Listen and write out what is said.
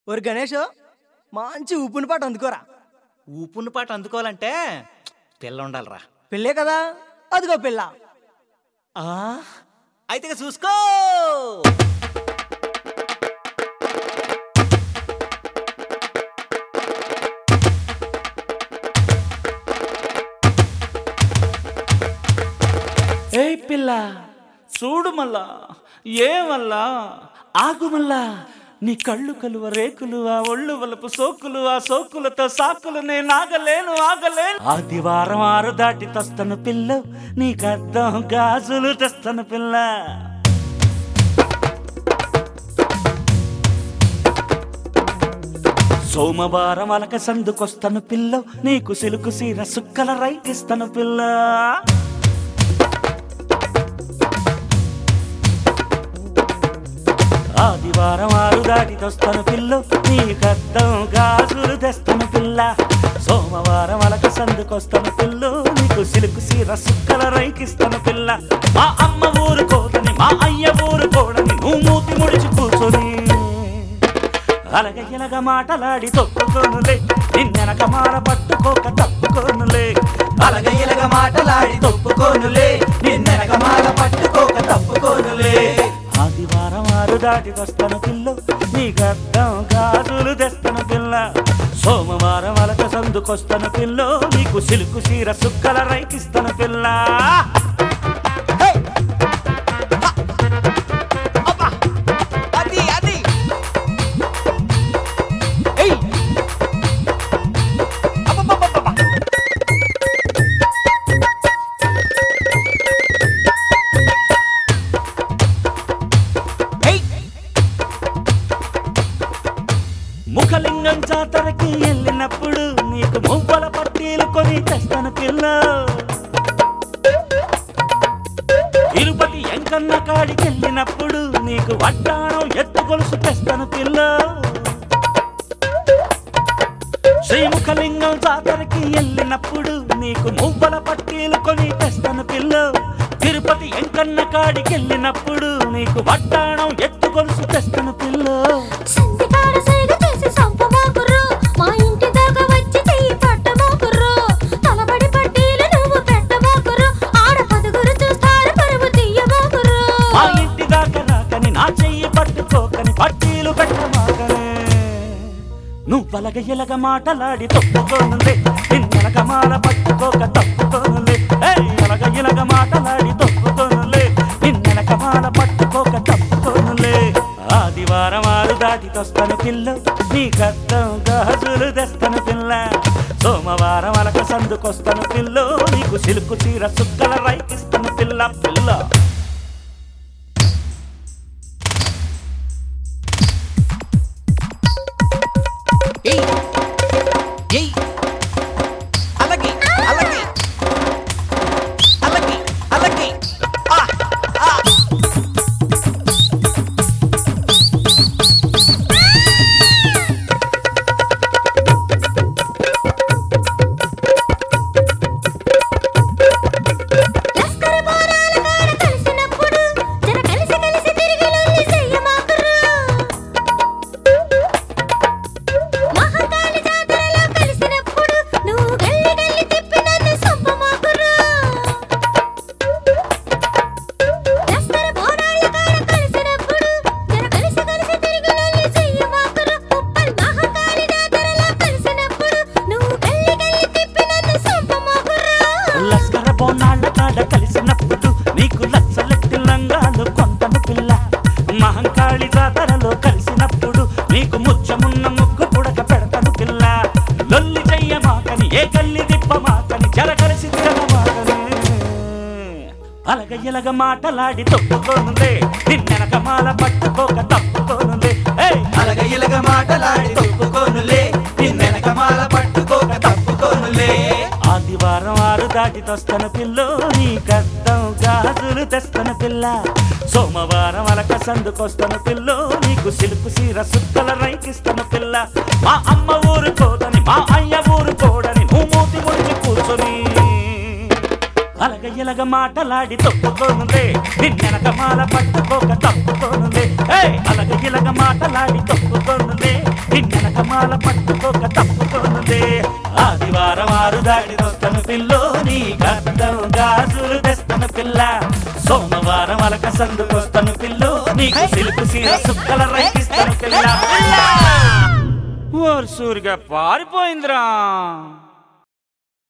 ఒరి గణేష్ మంచి ఉప్పుని పాట అందుకోరా ఊపున్న పాట అందుకోవాలంటే పిల్ల ఉండాలిరా పెళ్ళే కదా అదిగో పిల్ల ఆ, అయితే ఇక చూసుకో ఏ పిల్ల చూడు మళ్ళా ఏ మళ్ళా ఆగు మళ్ళా నీ కళ్ళు కలువ రేకులు ఆ ఒళ్ళు వలపు సోకులు ఆ సోకులతో సాకులు నేను ఆగలేను ఆగలేను ఆదివారం ఆరు దాటి తస్తను పిల్ల నీకర్థం గాజులు తెస్తను పిల్ల సోమవారం అలక సందుకొస్తను పిల్ల నీకు సిలుకు సీర సుక్కల రైకిస్తను పిల్ల ఆదివారం ఆరు దాటి తొస్తను పిల్ల నీకద్దం గాజులు తెస్తను పిల్ల సోమవారం అలక సందుకొస్తను పిల్ల నీకు సిలుకు సీర సుక్కల రైకిస్తను పిల్ల మా అమ్మ ఊరు కోదని మా అయ్య ఊరు కోడని నువ్వు మూతి ముడిచి కూర్చొని అలగ ఇలగ మాటలాడి తొక్కుకోనులే నిన్నెనక మాల పట్టుకోక తప్పుకోనులే అలగ ఇలగ మాటలాడి తప్పుకోనులే నిన్నెనక మాల పట్టుకోక తప్పుకోనులే ఆదివారం ఆరు దాటి వస్తాను పిల్ల నీ గద్దం గాజులు తెస్తాను పిల్ల సోమవారం అలక సందుకొస్తాను పిల్ల నీకు సిలుకు సీర సుక్కల రైకిస్తాను పిల్ల అది అది ఏయ్ అబ్బబ్బబ్బబ్బబ్బ. ఏయ్ ముఖలింగం జాతరకి వెళ్ళినప్పుడు నీకు మువ్వల పట్టీలు కొని తెస్తాను పిల్ల తిరుపతి ఎంకన్న కాడికి వెళ్ళినప్పుడు నీకు వడ్డాణం ఎత్తు గొలుసు తెస్తాను పిల్ల శ్రీముఖలింగం జాతరకి వెళ్ళినప్పుడు నీకు మువ్వల పట్టీలు కొని తెస్తాను పిల్ల తిరుపతి ఎంకన్న కాడికి వెళ్ళినప్పుడు నీకు వడ్డాణం ఎత్తు గొలుసు తెస్తాను పిల్ల సంతికాడ సైగ చేసి సంపమాకుర్రు మా ఇంటి దాకా వచ్చి చెయ్యి పట్టమాకుర్రు తలబడి పట్టీలు నువ్వు పెట్టమాకుర్రు ఆడ పదుగురు చూస్తారు పరువు తీయమాకుర్రు మా ఇంటి దాకా రాకని నా చెయ్యి పట్టుకోకని పట్టీలు పెట్టమాకనే నువ్వలగ ఇలగ మాటలాడి తప్పుకోనులే నిన్నెలగ మాల పట్టుకోక తప్పుకోనులే ఏయ్, అలగ ఇలగ మాటలాడి తప్పుకోనులే నిన్నెలగ మాల పట్టుకోక తప్పుకోనులే ఆదివారం ఆరు దాటి తొస్తాను పిల్ల నీకర్థం గాజులు తెస్తాను పిల్ల సోమవారం అలక సందుకొస్తాను పిల్ల నీకు సిలుకు చీర సుక్కల రైకిస్తాను పిల్ల పిల్ల ఏయ్ ఏయ్ అలాగే అలాగే అలాగే అలాగే ఆ ఆ లస్కర్ బోనాల కాడ కలిసినప్పుడు జర కలిసి కలిసి తిరిగి లొల్లి చెయ్యమాకుర్రు మహాకాళి జాతరలో కలిసినప్పుడు నువ్వు గల్లి గల్లి తిప్పి నన్ను సంపమాకుర్రు లస్కర్ బోనాల కాడ కలిసినప్పుడు జర కలిసి కలిసి తిరిగి లొల్లి చెయ్యమాకుర్రు ఉప్పల్ మహాకాళి జాతరలో కలిసినప్పుడు నువ్వు గల్లి గల్లి తిప్పి నన్ను సంపమాకుర్రు లస్కర బోనాళ్ళ కాడ కలిసినప్పుడు నీకు లచ్చలెట్టి లంగాలు కొంతను పిల్ల మహంకాళి జాతరలో కలిసినప్పుడు నీకు ముచ్చమున్న ముక్కు పుడక పెడతను పిల్ల లొల్లి చెయ్య మాకని ఏ కల్లి దిప్ప మాకని జల కలిసి తిరగమాకని అలగ ఇలగ మాటలాడి తప్పుకోనులే నిన్నెనక మాల పట్టుకోక తప్పుకోనులే ఏయ్ అలగ ఇలగ మాటలాడి తప్పుకోనులే నిన్నెనక మాల పట్టుకోక తప్పుకోనులే ఆదివారం ఆరు దాటి తొస్తన పిల్ల నీకర్థం గాజులు తెస్తన పిల్ల సోమవారం అలక సందుకొస్తన పిల్ల నీకు సిలుకు సీర సుక్కల రైకిస్తన పిల్ల మా అమ్మ ఊరు కోదని మా అయ్య ఊరు కోడని నువ్వు మూతి ముడిచి కూర్చొని అలగ ఇలగ మాటలాడి తప్పుకోనులే నిన్నెనక మాల పట్టుకోక తప్పుకోనులే ఏయ్, అలగ ఇలగ మాటలాడి తప్పుకోనులే నెలకమాల పట్టుకోక తప్పుకోనులే ఆదివారం ఆరు దాడి వస్తాను పిల్లో నీ గద్దం గాజులు తెస్తాను పిల్ల సోమవారం అలక సందుకొస్తాను పిల్లో నీకు సిల్కు సీర సుక్కల రైకిస్తాను పిల్ల ఓర్ సూరిగా పారిపోయిందిరా